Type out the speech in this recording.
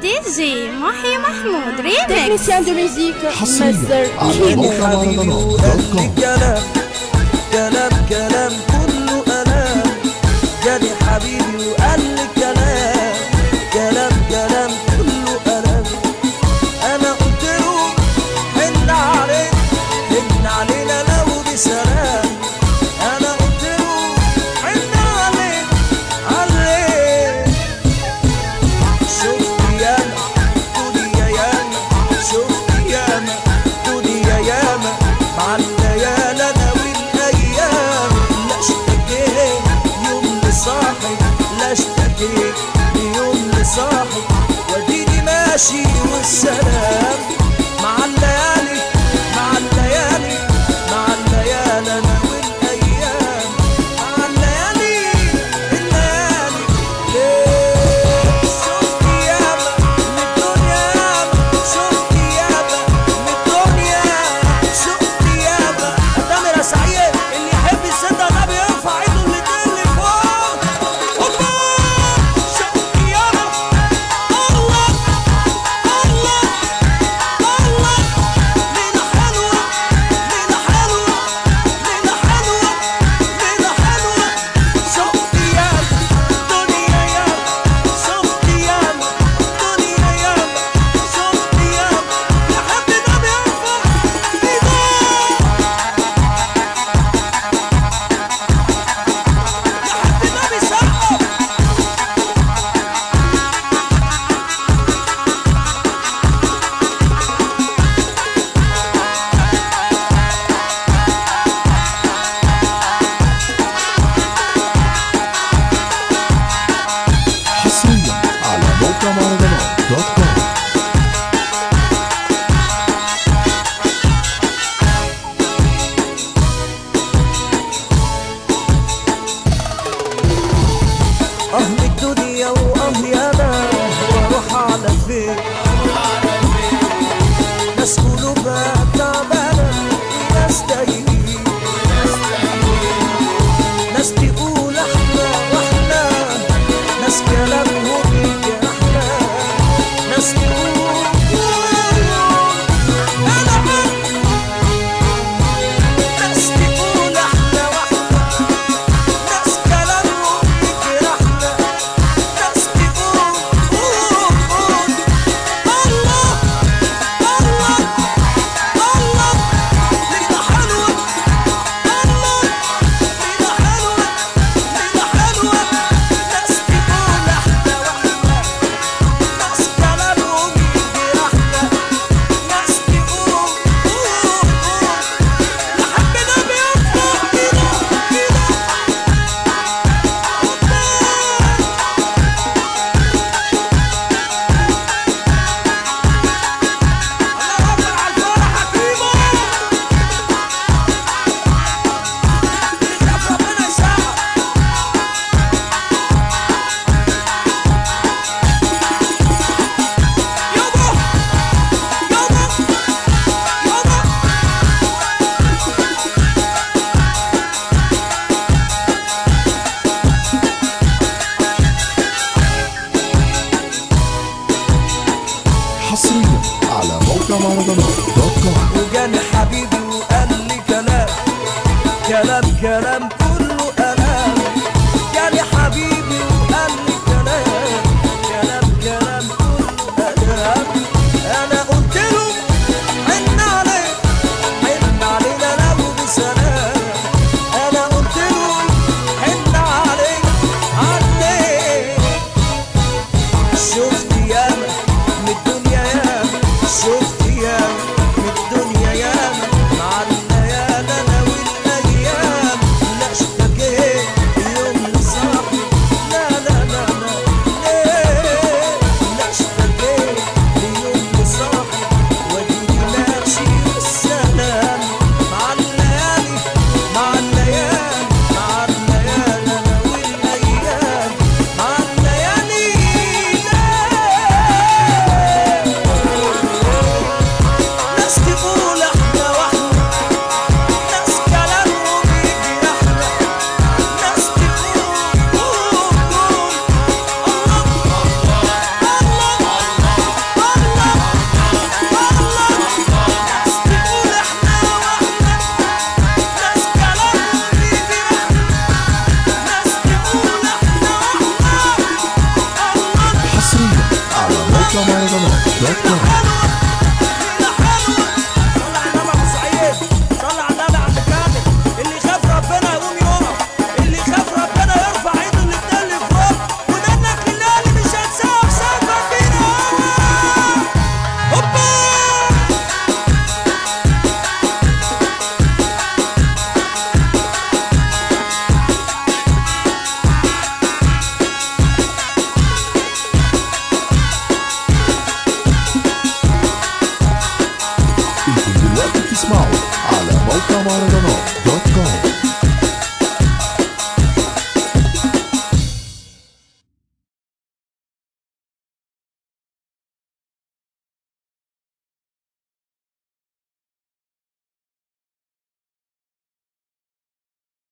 دي جي محي محمود ريميكس تكنيسيان دو ميوزيك حصريا مستر على كيمو موقع مهرجانات دوت كوم كلام كلام كلام كله ألام جاني حبيبي وقال لي كلام كلام كلام كله ألام أنا قلت له حن عليك حن علينا لو بسلام أنا قلت له حن عليك عليك شفت ياما دنيا ياما شفت ياما دنيا ياما مع الليالي انا والايام لا اشتكيت يوم لصاحي لا اشتكيت يوم لصاحي واديني ماشي والسلام مع الليالي مع الليالي مع الليالي انا والايام مع الليالي الليالي ليه شفت ياما من الدنيا ياما شفت ياما من الدنيا شفت ياما تامر يا سعيد اللي يحب السنة ده بيرفع ايده الاتنين لفوق هوبا شفت ياما الله الله الله ليلة حلوة ليلة حلوة ليلة حلوة ليلة حلوة شفت ياما دنيا ياما شفت ياما دنيا ياما شفت ياما لحد ده بيرفع ايده لحد ده بيسقف حصريا على موقع مهرجانات دوت كوم أهل الدنيا وأهل أنا وأروح على فين ناس قلوبها تعبانة وناس تايهين ناس تقول احنا واحنا ناس كلامهم يجرحنا ناس تقول انا بك ناس تقول احنا واحنا ناس كلامهم يجرحنا ناس تقول قول قول الله الله الله ليلة حلوة الله ليلة حلوة ليلة حلوة ناس تقول احنا واحنا ناس كلامهم يجرحنا ناس تقول قول قول لحبنا بيرفع كده كده الله أكبر على الفرح حكيمة يخاف ربنا يسامح يابا يابا يابا حصريا على موقع مهرجانات دوت كوم وجاني حبيبي وقال لي كلام كلام كلام كله ألام جاني حبيبي وقال لي كلام كلام كلام كله ألام أنا قلت له حن عليك حن علينا لو بسلام أنا قلت له حن عليك عليك شفت ياما من الدنيا ياما شفت ياما من الدنيا ياما مع الليالي انا والايام لا دوت كوم